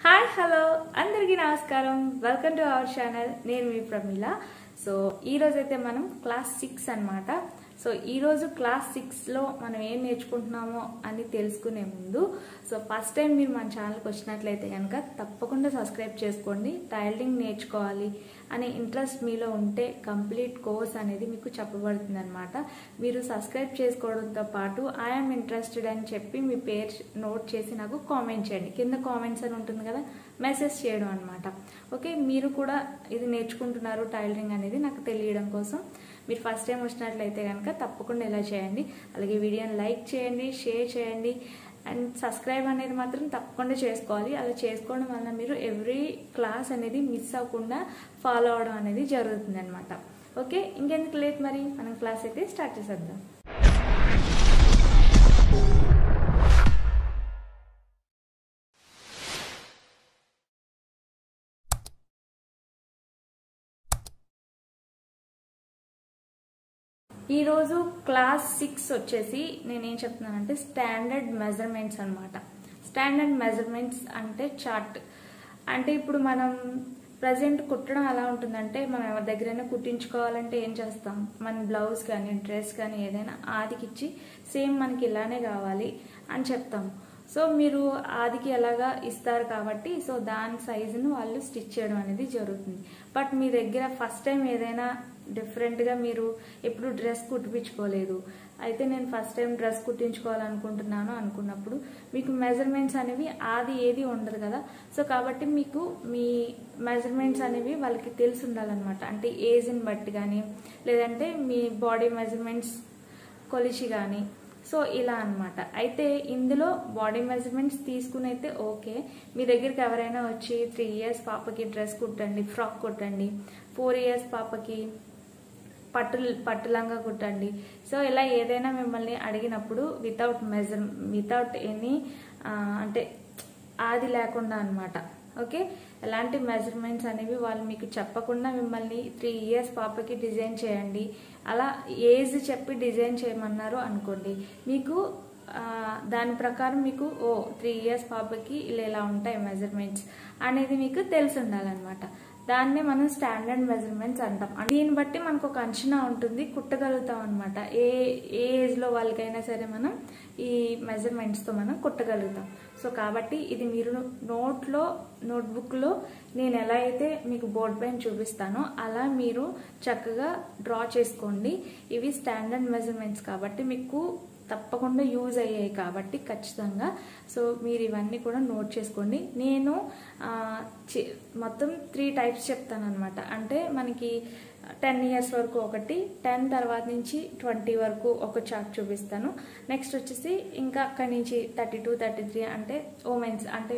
hi hello అందరికీ నమస్కారం welcome to our channel నేను మీ ప్రమీల సో ఈ రోజు అయితే మనం క్లాస్ సిక్స్ అన్నమాట సో ఈ రోజు క్లాస్ సిక్స్లో మనం ఏం నేర్చుకుంటున్నామో అని తెలుసుకునే ముందు సో ఫస్ట్ టైం మీరు మన ఛానల్కి వచ్చినట్లయితే కనుక తప్పకుండా సబ్స్క్రైబ్ చేసుకోండి టైలరింగ్ నేర్చుకోవాలి అనే ఇంట్రెస్ట్ మీలో ఉంటే కంప్లీట్ కోర్స్ అనేది మీకు చెప్పబడుతుంది అనమాట మీరు సబ్స్క్రైబ్ చేసుకోవడంతో పాటు ఐఎమ్ ఇంట్రెస్టెడ్ అని చెప్పి మీ పేరు నోట్ చేసి నాకు కామెంట్ చేయండి కింద కామెంట్స్ అని ఉంటుంది కదా మెసేజ్ చేయడం అనమాట ఓకే మీరు కూడా ఇది నేర్చుకుంటున్నారు టైలరింగ్ అనేది నాకు తెలియడం కోసం మీరు ఫస్ట్ టైం వచ్చినట్లయితే కనుక తప్పకుండా ఇలా చేయండి అలాగే వీడియోని లైక్ చేయండి షేర్ చేయండి అండ్ సబ్స్క్రైబ్ అనేది మాత్రం తప్పకుండా చేసుకోవాలి అలా చేసుకోవడం వల్ల మీరు ఎవ్రీ క్లాస్ అనేది మిస్ అవ్వకుండా ఫాలో అవడం అనేది జరుగుతుంది అనమాట ఓకే ఇంకెందుకు లేట్ మరి మనం క్లాస్ అయితే స్టార్ట్ చేసేద్దాం ఈరోజు క్లాస్ సిక్స్ వచ్చేసి నేనేం చెప్తున్నానంటే స్టాండర్డ్ మెజర్మెంట్స్ అనమాట స్టాండర్డ్ మెజర్మెంట్స్ అంటే చార్ట్ అంటే ఇప్పుడు మనం ప్రజెంట్ కుట్టడం ఎలా ఉంటుందంటే మనం ఎవరి దగ్గరైనా కుట్టించుకోవాలంటే ఏం చేస్తాం మన బ్లౌజ్ కానీ డ్రెస్ కానీ ఏదైనా ఆదికిచ్చి సేమ్ మనకి ఇలానే కావాలి అని చెప్తాం సో మీరు ఆదికి ఎలాగా ఇస్తారు కాబట్టి సో దాని సైజును వాళ్ళు స్టిచ్ చేయడం అనేది జరుగుతుంది బట్ మీ దగ్గర ఫస్ట్ టైం ఏదైనా డిఫరెంట్గా మీరు ఎప్పుడు డ్రెస్ కుట్టించుకోలేదు అయితే నేను ఫస్ట్ టైం డ్రెస్ కుట్టించుకోవాలనుకుంటున్నాను అనుకున్నప్పుడు మీకు మెజర్మెంట్స్ అనేవి ఆది ఏది ఉండదు కదా సో కాబట్టి మీకు మీ మెజర్మెంట్స్ అనేవి వాళ్ళకి తెలిసి ఉండాలన్నమాట అంటే ఏజ్ని బట్టి కానీ లేదంటే మీ బాడీ మెజర్మెంట్స్ కొలిచి కానీ సో ఇలా అనమాట అయితే ఇందులో బాడీ మెజర్మెంట్స్ తీసుకుని అయితే ఓకే మీ దగ్గరికి ఎవరైనా వచ్చి త్రీ ఇయర్స్ పాపకి డ్రెస్ కుట్టండి ఫ్రాక్ కుట్టండి ఫోర్ ఇయర్స్ పాపకి పట్టు పట్టులంగా కుట్టండి సో ఇలా ఏదైనా మిమ్మల్ని అడిగినప్పుడు వితౌట్ మెజర్ వితౌట్ ఎనీ అంటే ఆది లేకుండా అనమాట ఓకే ఎలాంటి మెజర్మెంట్స్ అనేవి వాళ్ళు మీకు చెప్పకుండా మిమ్మల్ని త్రీ ఇయర్స్ పాపకి డిజైన్ చేయండి అలా ఏజ్ చెప్పి డిజైన్ చేయమన్నారు అనుకోండి మీకు దాని ప్రకారం మీకు ఓ త్రీ ఇయర్స్ పాపకి ఇలా ఇలా ఉంటాయి మెజర్మెంట్స్ అనేది మీకు తెలిసి ఉండాలన్నమాట దాన్నే మనం స్టాండర్డ్ మెజర్మెంట్స్ అంటాం దీన్ని బట్టి మనకు ఒక అంచనా ఉంటుంది కుట్టగలుగుతాం అనమాట ఏ ఏ ఏజ్లో వాళ్ళకైనా సరే మనం ఈ మెజర్మెంట్స్తో మనం కుట్టగలుగుతాం సో కాబట్టి ఇది మీరు నోట్లో నోట్బుక్లో నేను ఎలా అయితే మీకు బోర్డ్ పైన చూపిస్తానో అలా మీరు చక్కగా డ్రా చేసుకోండి ఇవి స్టాండర్డ్ మెజర్మెంట్స్ కాబట్టి మీకు తప్పకుండా యూజ్ అయ్యాయి కాబట్టి ఖచ్చితంగా సో మీరు ఇవన్నీ కూడా నోట్ చేసుకోండి నేను మొత్తం త్రీ టైప్స్ చెప్తాను అనమాట అంటే మనకి టెన్ ఇయర్స్ వరకు ఒకటి టెన్ తర్వాత నుంచి ట్వంటీ వరకు ఒక చార్ట్ చూపిస్తాను నెక్స్ట్ వచ్చేసి ఇంకా అక్కడి నుంచి థర్టీ టూ థర్టీ త్రీ అంటే ఉమెన్స్ అంటే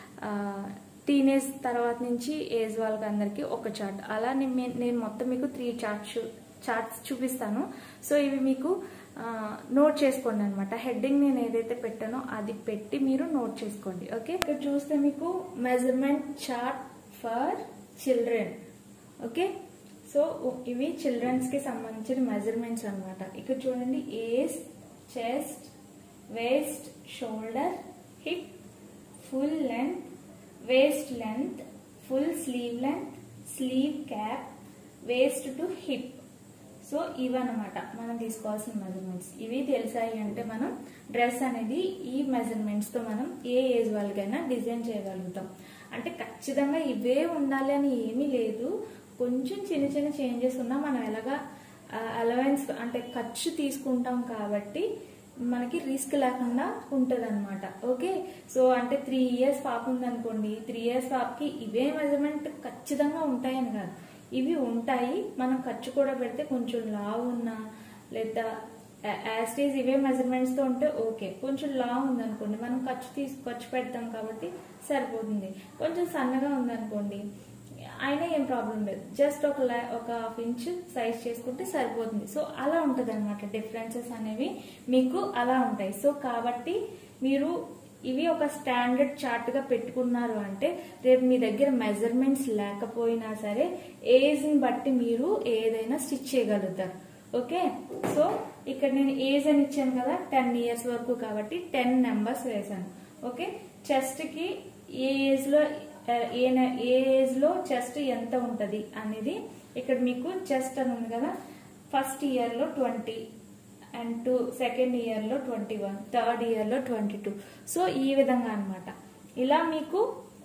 టీనేజ్ తర్వాత నుంచి ఏజ్ వాళ్ళకి అందరికీ ఒక చార్ట్ అలా నేను మొత్తం మీకు త్రీ చార్ట్స్ చార్ట్స్ చూపిస్తాను సో ఇవి మీకు నోట్ చేసుకోండి అనమాట హెడ్డింగ్ నేను ఏదైతే పెట్టానో అది పెట్టి మీరు నోట్ చేసుకోండి ఓకే ఇక్కడ చూస్తే మీకు measurement chart for children okay so ఇవి చిల్డ్రన్స్ కి సంబంధించిన మెజర్మెంట్స్ అనమాట ఇక్కడ చూడండి age chest waist shoulder hip full length waist length full sleeve length sleeve cap waist to hip so ఇవన్నమాట మనం తీసుకోవాల్సిన మెజర్మెంట్స్ ఇవి తెలిసాయి అంటే మనం డ్రెస్ అనేది ఈ మెజర్మెంట్స్ తో మనం ఏ ఏజ్ వాళ్ళకైనా డిజైన్ చేయగలుగుతాం అంటే ఖచ్చితంగా ఇవే ఉండాలి అని ఏమీ లేదు కొంచెం చిన్న చిన్న చేంజెస్ ఉన్నా మనం ఎలాగా అలవెన్స్ అంటే ఖర్చు తీసుకుంటాం కాబట్టి మనకి రిస్క్ లేకుండా ఉంటది అనమాట ఓకే సో అంటే త్రీ ఇయర్స్ పాప ఉందనుకోండి త్రీ ఇయర్స్ పాపకి ఇవే మెజర్మెంట్ ఖచ్చితంగా ఉంటాయని కాదు ఇవి ఉంటాయి మనం ఖర్చు కూడా పెడితే కొంచెం లావు ఉన్నా లేదా యాస్టేజ్ ఇవే మెజర్మెంట్స్ తో ఉంటే ఓకే కొంచెం లావు ఉందనుకోండి మనం ఖర్చు తీసి ఖర్చు పెడతాం కాబట్టి సరిపోతుంది కొంచెం సన్నగా ఉందనుకోండి అయినా ఏం ప్రాబ్లం లేదు జస్ట్ ఒక ఒక హాఫ్ ఇంచ్ సైజ్ చేసుకుంటే సరిపోతుంది సో అలా ఉంటుంది అనమాట డిఫరెన్సెస్ అనేవి మీకు అలా ఉంటాయి సో కాబట్టి మీరు ఇవి ఒక స్టాండర్డ్ చార్ట్ గా పెట్టుకున్నారు అంటే రేపు మీ దగ్గర మెజర్మెంట్స్ లేకపోయినా సరే ఏజ్ ని బట్టి మీరు ఏదైనా స్టిచ్ చేయగలుగుతారు ఓకే సో ఇక్కడ నేను ఏజ్ అని ఇచ్చాను కదా టెన్ ఇయర్స్ వరకు కాబట్టి టెన్ నెంబర్స్ వేసాను ఓకే చెస్ట్ కి ఏ ఏజ్లో ఏ నె- ఏ ఏజ్లో చెస్ట్ ఎంత ఉంటుంది అనేది ఇక్కడ మీకు చెస్ట్ అని ఉంది కదా ఫస్ట్ ఇయర్లో ట్వంటీ అండ్ టూ సెకండ్ ఇయర్లో ట్వంటీ వన్ థర్డ్ ఇయర్లో ట్వంటీ టూ సో ఈ విధంగా అన్నమాట ఇలా మీకు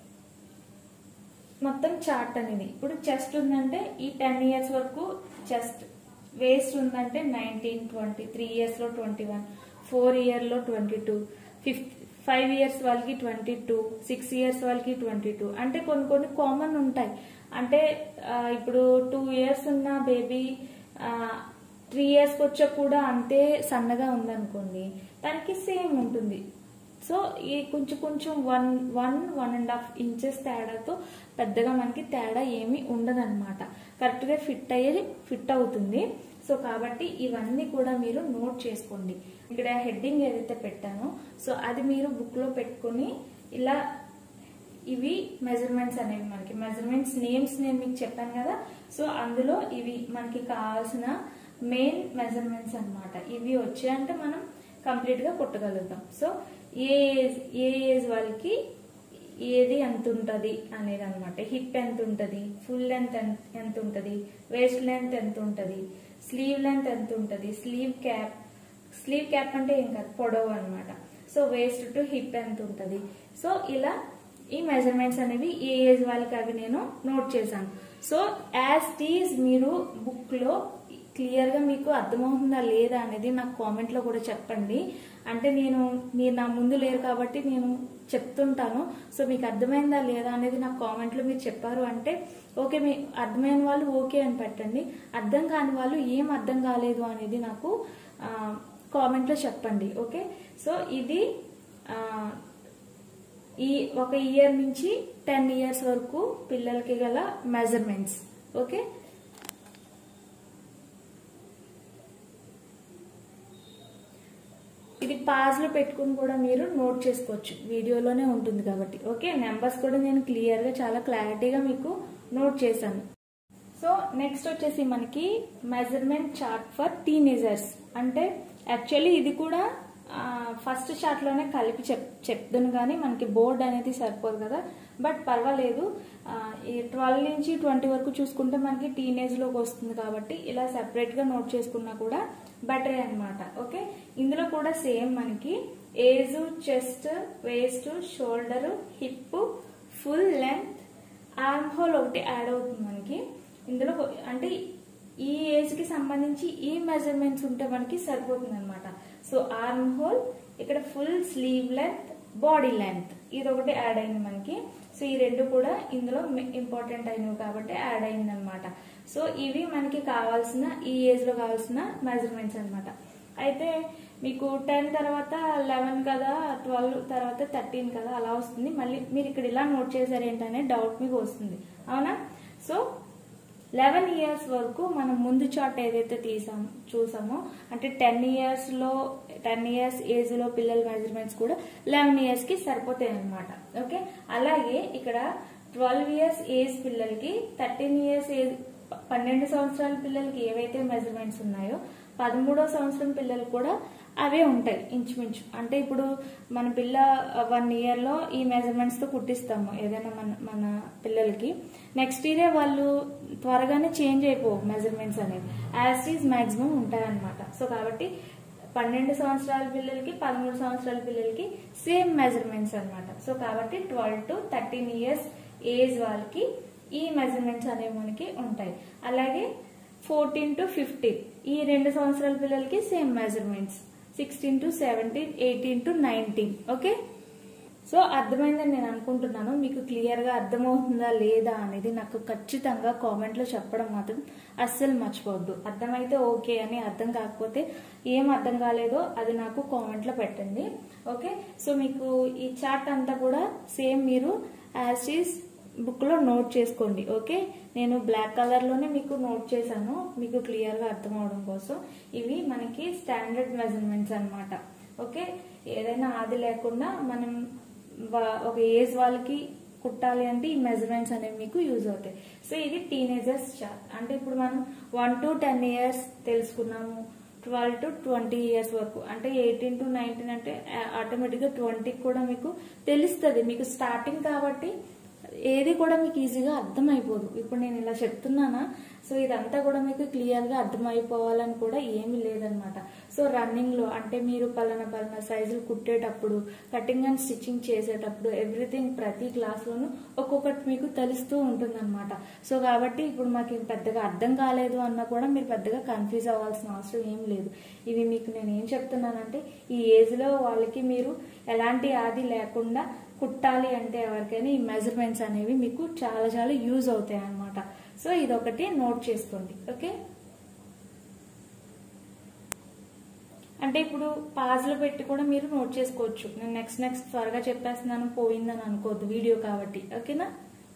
మొత్తం చార్ట్ అనేది ఇప్పుడు చెస్ట్ ఉందంటే ఈ టెన్ ఇయర్స్ వరకు చెస్ట్ వేస్ట్ ఉందంటే నైన్టీన్ ట్వంటీ త్రీ ఇయర్స్లో ట్వంటీ వన్ ఫోర్ ఇయర్లో twenty two fifth five years వాళ్ళకి ట్వంటీ టూ సిక్స్ ఇయర్స్ వాళ్ళకి ట్వంటీ టూ అంటే కొన్ని కొన్ని కామన్ ఉంటాయి అంటే ఆ, ఇప్పుడు టూ ఇయర్స్ ఉన్న బేబీ త్రీ ఇయర్స్కి వచ్చా కూడా అంతే సన్నగా ఉందనుకోండి దానికి సేమ్ ఉంటుంది సో ఈ కొంచెం కొంచెం one one one and half inches తేడాతో పెద్దగా మనకి తేడా ఏమీ ఉండదన్నమాట కరెక్ట్గా ఫిట్ అయ్యేది ఫిట్ అవుతుంది సో కాబట్టి ఇవన్నీ కూడా మీరు నోట్ చేసుకోండి ఇక్కడ హెడ్డింగ్ ఏదైతే పెట్టానో సో అది మీరు బుక్లో పెట్టుకొని ఇలా ఇవి మెజర్మెంట్స్ అనేవి మనకి మెజర్మెంట్స్ నేమ్స్ నేను మీకు చెప్పాను కదా సో అందులో ఇవి మనకి కావాల్సిన మెయిన్ మెజర్మెంట్స్ అన్నమాట ఇవి వచ్చాయంటే మనం కంప్లీట్ గా కుట్టగలుగుతాం సో ఏ ఏజ్ ఏ ఏజ్ వాళ్ళకి ఏది ఎంత ఉంటుంది అనేది అనమాట హిప్ ఎంత ఉంటుంది ఫుల్ లెంత్ ఎంత ఉంటుంది వేస్ట్ లెంత్ ఎంత ఉంటుంది స్లీవ్ లెంత్ ఎంత ఉంటుంది స్లీవ్ క్యాప్ స్లీవ్ క్యాప్ అంటే ఏం కాదు పొడవు అనమాట సో వేస్ట్ టు హిప్ ఎంత ఉంటుంది సో ఇలా ఈ మెజర్మెంట్స్ అనేవి ఏ ఏజ్ వాళ్ళకి అవి నేను నోట్ చేశాను సో యాజ్ టీజ్ మీరు బుక్ లో క్లియర్ గా మీకు అర్థమవుతుందా లేదా అనేది నాకు కామెంట్ లో కూడా చెప్పండి అంటే నేను మీరు నా ముందు లేరు కాబట్టి నేను చెప్తుంటాను సో మీకు అర్థమైందా లేదా అనేది నాకు కామెంట్ లో మీరు చెప్పారు అంటే ఓకే మీ అర్థమైన వాళ్ళు ఓకే అని పెట్టండి అర్థం కాని వాళ్ళు ఏం అర్థం కాలేదు అనేది నాకు కామెంట్ లో చెప్పండి ఓకే సో ఇది ఆ, ఈ ఒక ఇయర్ నుంచి టెన్ ఇయర్స్ వరకు పిల్లలకి గల మెజర్మెంట్స్ ఓకే ఇది పాజ్ లో పెట్టుకుని కూడా మీరు నోట్ చేసుకోవచ్చు వీడియోలోనే ఉంటుంది కాబట్టి ఓకే నెంబర్స్ కూడా నేను క్లియర్ గా చాలా క్లారిటీగా మీకు నోట్ చేశాను సో నెక్స్ట్ వచ్చేసి మనకి మెజర్మెంట్ చార్ట్ ఫర్ టీనేజర్స్ అంటే యాక్చువల్లీ ఇది కూడా ఫస్ట్ చార్ట్ లోనే కలిపి చెప్ చెప్తాను కానీ మనకి బోర్డ్ అనేది సరిపోదు కదా బట్ పర్వాలేదు ఆ, ఈ ట్వెల్వ్ నుంచి ట్వంటీ వరకు చూసుకుంటే మనకి టీనేజ్ లోకి వస్తుంది కాబట్టి ఇలా సెపరేట్ గా నోట్ చేసుకున్నా కూడా బెటరే అన్నమాట ఓకే ఇందులో కూడా సేమ్ మనకి age chest waist shoulder hip full length arm hole ఒకటి యాడ్ అవుతుంది మనకి ఇందులో కొ- అంటే ఈ ఏజ్ కి సంబంధించి ఈ మెజర్మెంట్స్ ఉంటే మనకి సరిపోతుంది అనమాట సో ఆర్మ్ హోల్ ఇక్కడ full sleeve length body length ఇది ఒకటి యాడ్ అయింది మనకి సో ఈ రెండు కూడా ఇందులో ఇంపార్టెంట్ అయినవి కాబట్టి యాడ్ అయింది అనమాట సో ఇవి మనకి కావాల్సిన ఈ ఏజ్ లో కావాల్సిన మెజర్మెంట్స్ అన్నమాట అయితే మీకు టెన్ తర్వాత లెవెన్ కదా ట్వెల్వ్ తర్వాత థర్టీన్ కదా అలా వస్తుంది మళ్ళీ మీరు ఇక్కడ ఇలా నోట్ చేశారు ఏంటనే డౌట్ మీకు వస్తుంది అవునా సో లెవెన్ ఇయర్స్ వరకు మనం ముందు చార్ట్ ఏదైతే తీసామో చూసామో అంటే టెన్ ఇయర్స్ లో టెన్ ఇయర్స్ ఏజ్ లో పిల్లల మెజర్మెంట్స్ కూడా లెవెన్ ఇయర్స్ కి సరిపోతాయి అనమాట ఓకే అలాగే ఇక్కడ ట్వెల్వ్ ఇయర్స్ ఏజ్ పిల్లలకి థర్టీన్ ఇయర్స్ ఏజ్ పన్నెండు సంవత్సరాల పిల్లలకి ఏవైతే మెజర్మెంట్స్ ఉన్నాయో పదమూడో సంవత్సరం పిల్లలు కూడా అవే ఉంటాయి ఇంచుమించు అంటే ఇప్పుడు మన పిల్ల వన్ ఇయర్ లో ఈ మెజర్మెంట్స్ తో కుట్టిస్తాము ఏదైనా మన మన పిల్లలకి నెక్స్ట్ ఇయరే వాళ్ళు త్వరగానే చేంజ్ అయిపోవు మెజర్మెంట్స్ అనేవి యాజ్ ఈజ్ మాక్సిమం ఉంటాయన్నమాట సో కాబట్టి పన్నెండు సంవత్సరాల పిల్లలకి పదమూడు సంవత్సరాల పిల్లలకి సేమ్ మెజర్మెంట్స్ అన్నమాట సో కాబట్టి twelve to thirteen years age వాళ్ళకి ఈ మెజర్మెంట్స్ అనేవి మనకి ఉంటాయి అలాగే ఫోర్టీన్ టు ఫిఫ్టీన్ ఈ రెండు సంవత్సరాల పిల్లలకి same measurements sixteen to seventeen eighteen to nineteen okay so అర్థమైందని నేను అనుకుంటున్నాను మీకు క్లియర్ గా అర్థమవుతుందా లేదా అనేది నాకు ఖచ్చితంగా కామెంట్ లో చెప్పడం మాత్రం అస్సలు మర్చిపోవద్దు అర్థమైతే ఓకే అని అర్థం కాకపోతే ఏం అర్థం కాలేదో అది నాకు కామెంట్ లో పెట్టండి ఓకే సో మీకు ఈ చార్ట్ అంతా కూడా సేమ్ మీరు యాజ్ ఈస్ బుక్ లో నోట్ చేసుకోండి ఓకే నేను బ్లాక్ కలర్ లోనే మీకు నోట్ చేశాను మీకు క్లియర్ గా అర్థం అవడం కోసం ఇవి మనకి స్టాండర్డ్ మెజర్మెంట్స్ అన్నమాట ఓకే ఏదైనా ఆది లేకుండా మనం వా- ఒక ఏజ్ వాళ్ళకి కుట్టాలి అంటే ఈ మెజర్మెంట్స్ అనేవి మీకు యూజ్ అవుతాయి సో ఇది టీనేజర్స్ చార్ట్ అంటే ఇప్పుడు మనం వన్ టు టెన్ ఇయర్స్ తెలుసుకున్నాము ట్వెల్వ్ టు ట్వంటీ ఇయర్స్ వరకు అంటే ఎయిటీన్ టు నైన్టీన్ అంటే ఆటోమేటిక్గా ట్వంటీకి కూడా మీకు తెలుస్తుంది మీకు స్టార్టింగ్ కాబట్టి ఏది కూడా మీకు ఈజీగా అర్థమైపోదు ఇప్పుడు నేను ఇలా చెప్తున్నానా సో ఇదంతా కూడా మీకు క్లియర్గా అర్థమైపోవాలని కూడా ఏమీ లేదనమాట సో రన్నింగ్లో అంటే మీరు పలానా పలానా సైజులు కుట్టేటప్పుడు కటింగ్ అండ్ స్టిచ్చింగ్ చేసేటప్పుడు ఎవ్రీథింగ్ ప్రతి క్లాస్లోనూ ఒక్కొక్కటి మీకు తెలుస్తూ ఉంటుందన్నమాట సో కాబట్టి ఇప్పుడు మాకు ఇది పెద్దగా అర్థం కాలేదు అన్నా కూడా మీరు పెద్దగా కన్ఫ్యూజ్ అవ్వాల్సిన అవసరం ఏం లేదు ఇవి మీకు నేను ఏం చెప్తున్నానంటే ఈ ఏజ్లో వాళ్ళకి మీరు ఎలాంటి ఆది లేకుండా కుట్టాలి అంటే ఎవరికైనా ఈ మెజర్మెంట్స్ అనేవి మీకు చాలా చాలా యూజ్ అవుతాయి అన్నమాట సో ఇదొకటి నోట్ చేసుకోండి ఓకే అంటే ఇప్పుడు పాజ్లో పెట్టి కూడా మీరు నోట్ చేసుకోవచ్చు నేను నెక్స్ట్ నెక్స్ట్ త్వరగా చెప్పేస్తున్నాను పోయిందని అనుకోవద్దు వీడియో కాబట్టి ఓకేనా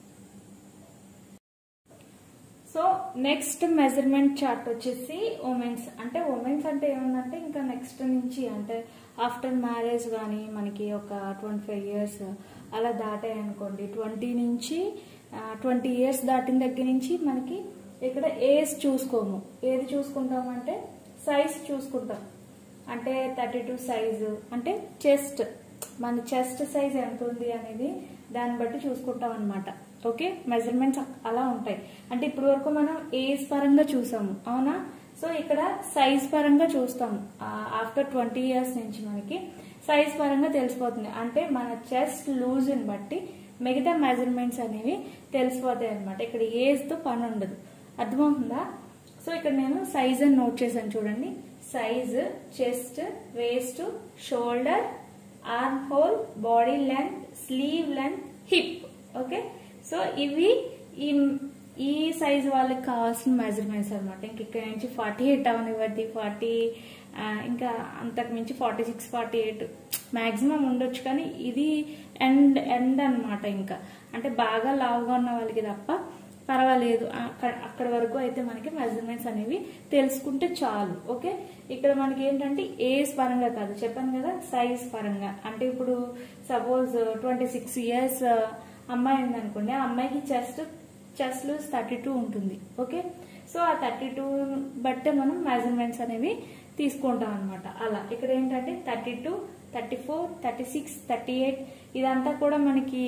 సో నెక్స్ట్ మెజర్మెంట్ చార్ట్ వచ్చేసి ఉమెన్స్ అంటే ఉమెన్స్ అంటే ఏముందంటే ఇంకా నెక్స్ట్ నుంచి అంటే ఆఫ్టర్ మ్యారేజ్ కానీ మనకి ఒక ట్వంటీ ఫైవ్ ఇయర్స్ అలా దాటాయి అనుకోండి ట్వంటీ నుంచి ట్వంటీ ఇయర్స్ దాటిన దగ్గర నుంచి మనకి ఇక్కడ ఏజ్ చూసుకోము ఏది చూసుకుంటామంటే సైజ్ చూసుకుంటాం అంటే థర్టీ టూ సైజు అంటే చెస్ట్ మన చెస్ట్ సైజ్ ఎంత ఉంది అనేది దాన్ని బట్టి చూసుకుంటాం అనమాట ఓకే మెజర్మెంట్స్ అలా ఉంటాయి అంటే ఇప్పటి వరకు మనం ఏజ్ పరంగా చూసాము అవునా సో ఇక్కడ సైజ్ పరంగా చూస్తాము ఆఫ్టర్ ట్వంటీ ఇయర్స్ నుంచి మనకి సైజ్ పరంగా తెలిసిపోతుంది అంటే మన చెస్ట్ లూజ్ని బట్టి మిగతా మెజర్మెంట్స్ అనేవి తెలిసిపోతాయి అనమాట ఇక్కడ ఏజ్తో పని ఉండదు అర్థమవుతుందా సో ఇక్కడ నేను సైజ్ అని నోట్ చేశాను చూడండి size chest waist shoulder arm hole body length sleeve length hip okay so ఇవి ఈ ఈ సైజ్ వాళ్ళకి కావాల్సిన మెజర్మెంట్స్ అనమాట ఇంక ఇక్కడ నుంచి ఫార్టీ ఎయిట్ అవనివ్వద్ది ఫార్టీ ఇంకా అంతకు మించి forty six forty eight maximum ఉండొచ్చు కానీ ఇది ఎండ్ ఎండ్ అనమాట ఇంకా అంటే బాగా లావుగా ఉన్న వాళ్ళకి తప్ప పర్వాలేదు అక్కడ వరకు అయితే మనకి మెజర్మెంట్స్ అనేవి తెలుసుకుంటే చాలు ఓకే ఇక్కడ మనకి ఏంటంటే ఏజ్ పరంగా కాదు చెప్పాను కదా సైజ్ పరంగా అంటే ఇప్పుడు సపోజ్ ట్వంటీ సిక్స్ ఇయర్స్ అమ్మాయి ఉందనుకోండి ఆ అమ్మాయికి chest chest loose thirty two ఉంటుంది ఓకే సో ఆ థర్టీ టూ బట్టే మనం మెజర్మెంట్స్ అనేవి తీసుకుంటాం అనమాట అలా ఇక్కడ ఏంటంటే thirty two thirty four thirty six thirty eight ఇదంతా కూడా మనకి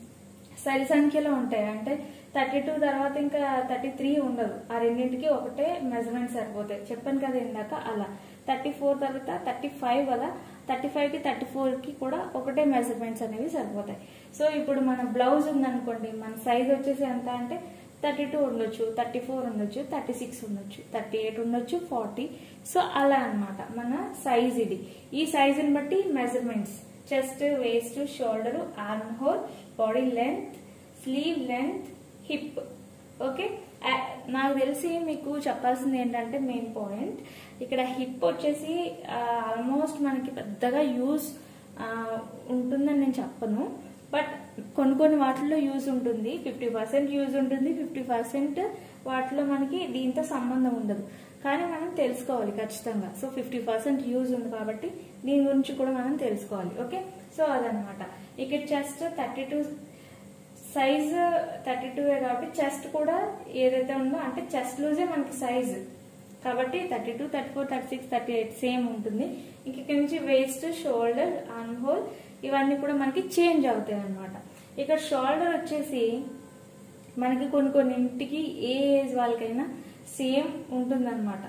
సరి సంఖ్యలో ఉంటాయి అంటే థర్టీ టూ తర్వాత ఇంకా థర్టీ త్రీ ఉండదు ఆ రెండింటికి ఒకటే మెజర్మెంట్ సరిపోతాయి చెప్పాను కదా ఇందాక అలా థర్టీ ఫోర్ తర్వాత థర్టీ ఫైవ్ కదా థర్టీ ఫైవ్కి థర్టీ ఫోర్కి కూడా ఒకటే మెజర్మెంట్స్ అనేవి సరిపోతాయి సో ఇప్పుడు మన బ్లౌజ్ ఉందనుకోండి మన సైజ్ వచ్చేసి ఎంత అంటే థర్టీ టూ ఉండొచ్చు థర్టీ ఫోర్ ఉండొచ్చు థర్టీ సిక్స్ ఉండొచ్చు థర్టీ ఎయిట్ ఉండొచ్చు ఫార్టీ సో అలా అనమాట మన సైజ్ ఇది ఈ సైజుని బట్టి measurements chest waist shoulder arm hole body length sleeve length hip okay నాకు తెలిసి మీకు చెప్పాల్సింది ఏంటంటే మెయిన్ పాయింట్ ఇక్కడ హిప్ వచ్చేసి ఆల్మోస్ట్ మనకి పెద్దగా యూజ్ ఉంటుందని నేను చెప్పను బట్ కొన్ని కొన్ని వాటిల్లో యూజ్ ఉంటుంది ఫిఫ్టీ పర్సెంట్ యూజ్ ఉంటుంది ఫిఫ్టీ పర్సెంట్ వాటిలో మనకి దీంతో సంబంధం ఉండదు కానీ మనం తెలుసుకోవాలి ఖచ్చితంగా సో ఫిఫ్టీ పర్సెంట్ యూజ్ ఉంది కాబట్టి దీని గురించి కూడా మనం తెలుసుకోవాలి ఓకే సో అదనమాట ఇక్కడ chest thirty two size thirty two కాబట్టి చెస్ట్ కూడా ఏదైతే ఉందో అంటే చెస్ట్ లూజే మనకి సైజ్ కాబట్టి thirty two thirty four thirty six thirty eight same ఉంటుంది ఇంక ఇక్కడ నుంచి వేస్ట్ షోల్డర్ ఆర్మ్ హోల్ ఇవన్నీ కూడా మనకి చేంజ్ అవుతాయి అనమాట ఇక్కడ షోల్డర్ వచ్చేసి మనకి కొన్ని కొన్ని ఇంటికి ఏ ఏజ్ వాళ్ళకైనా సేమ్ ఉంటుందన్నమాట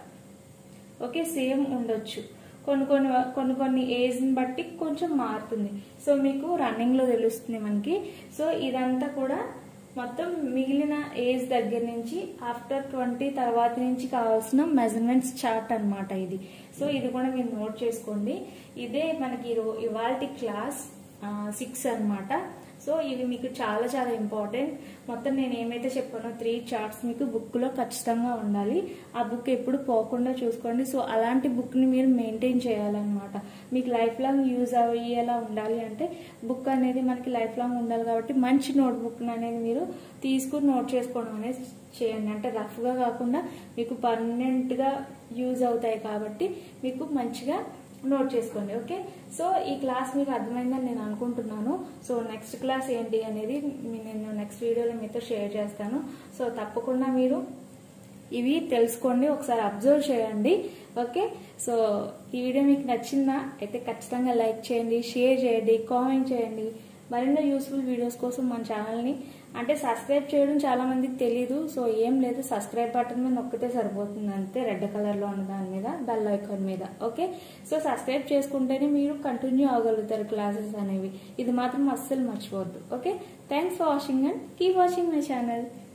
ఓకే సేమ్ ఉండొచ్చు కొన్ని కొన్ని కొన్ని కొన్ని ఏజ్ని బట్టి కొంచెం మారుతుంది సో మీకు రన్నింగ్లో తెలుస్తుంది మనకి సో ఇదంతా కూడా మొత్తం మిగిలిన ఏజ్ దగ్గర నుంచి ఆఫ్టర్ ట్వంటీ తర్వాత నుంచి కావాల్సిన మెజర్మెంట్స్ చార్ట్ అనమాట ఇది సో ఇది కూడా మీరు నోట్ చేసుకోండి ఇదే మనకి ఇవాళ క్లాస్ సిక్స్ అనమాట సో ఇవి మీకు చాలా చాలా ఇంపార్టెంట్ మొత్తం నేను ఏమైతే చెప్పానో త్రీ చార్ట్స్ మీకు బుక్లో ఖచ్చితంగా ఉండాలి ఆ బుక్ ఎప్పుడు పోకుండా చూసుకోండి సో అలాంటి బుక్ని మీరు మెయింటైన్ చేయాలన్నమాట మీకు లైఫ్ లాంగ్ యూజ్ అయ్యేలా ఉండాలి అంటే బుక్ అనేది మనకి లైఫ్ లాంగ్ ఉండాలి కాబట్టి మంచి నోట్బుక్ అనేది మీరు తీసుకుని నోట్ చేసుకోవడం అనేది చేయండి అంటే రఫ్గా కాకుండా మీకు పర్మనెంట్గా యూజ్ అవుతాయి కాబట్టి మీకు మంచిగా నోట్ చేసుకోండి ఓకే సో ఈ క్లాస్ మీకు అర్థమైందని నేను అనుకుంటున్నాను సో నెక్స్ట్ క్లాస్ ఏంటి అనేది నేను నెక్స్ట్ వీడియోలో మీతో షేర్ చేస్తాను సో తప్పకుండా మీరు ఇవి తెలుసుకోండి ఒకసారి అబ్జర్వ్ చేయండి ఓకే సో ఈ వీడియో మీకు నచ్చిందా అయితే ఖచ్చితంగా లైక్ చేయండి షేర్ చేయండి కామెంట్ చేయండి మరెన్నో యూస్ఫుల్ వీడియోస్ కోసం మన ఛానల్ని అంటే సబ్స్క్రైబ్ చేయడం చాలా మందికి తెలియదు సో ఏం లేదు సబ్స్క్రైబ్ బటన్ మీద నొక్కితే సరిపోతుంది అంతే రెడ్ కలర్లో ఉన్న దాని మీద బెల్ ఐకాన్ మీద ఓకే సో సబ్స్క్రైబ్ చేసుకుంటేనే మీరు కంటిన్యూ అవ్వగలుగుతారు క్లాసెస్ అనేవి ఇది మాత్రం అస్సలు మర్చిపోవద్దు okay thanks for watching and keep watching my channel